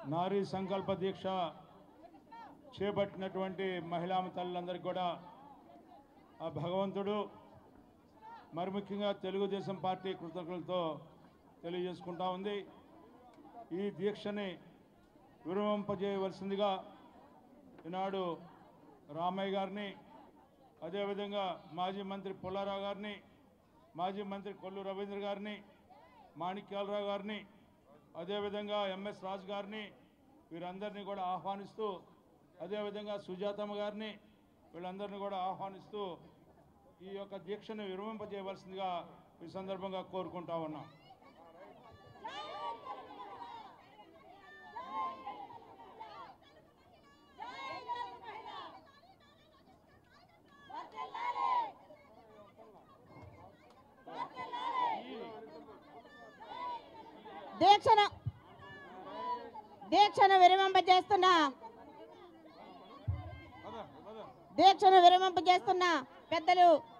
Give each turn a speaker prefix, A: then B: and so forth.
A: నారీ సంకల్ప దీక్ష చేపట్టినటువంటి మహిళా తల్లులందరికీ కూడా ఆ భగవంతుడు మరి ముఖ్యంగా తెలుగుదేశం పార్టీ కృతజ్ఞతలతో తెలియజేసుకుంటా ఉంది ఈ దీక్షని విరమింపజేయవలసిందిగా ఈనాడు రామయ్య గారిని అదేవిధంగా మాజీ మంత్రి పుల్లారావు గారిని మాజీ మంత్రి కొల్లు రవీంద్ర గారిని మాణిక్యాలరావు గారిని అదేవిధంగా ఎంఎస్ రాజు గారిని వీరందరినీ కూడా ఆహ్వానిస్తూ అదేవిధంగా సుజాతమ్మ గారిని వీళ్ళందరినీ కూడా ఆహ్వానిస్తూ ఈ యొక్క దీక్షను విరమింపజేయవలసిందిగా ఈ సందర్భంగా కోరుకుంటా ఉన్నాం
B: దీక్షను దీక్షను విరమింపజేస్తున్న దీక్షను విరమింపజేస్తున్న పెద్దలు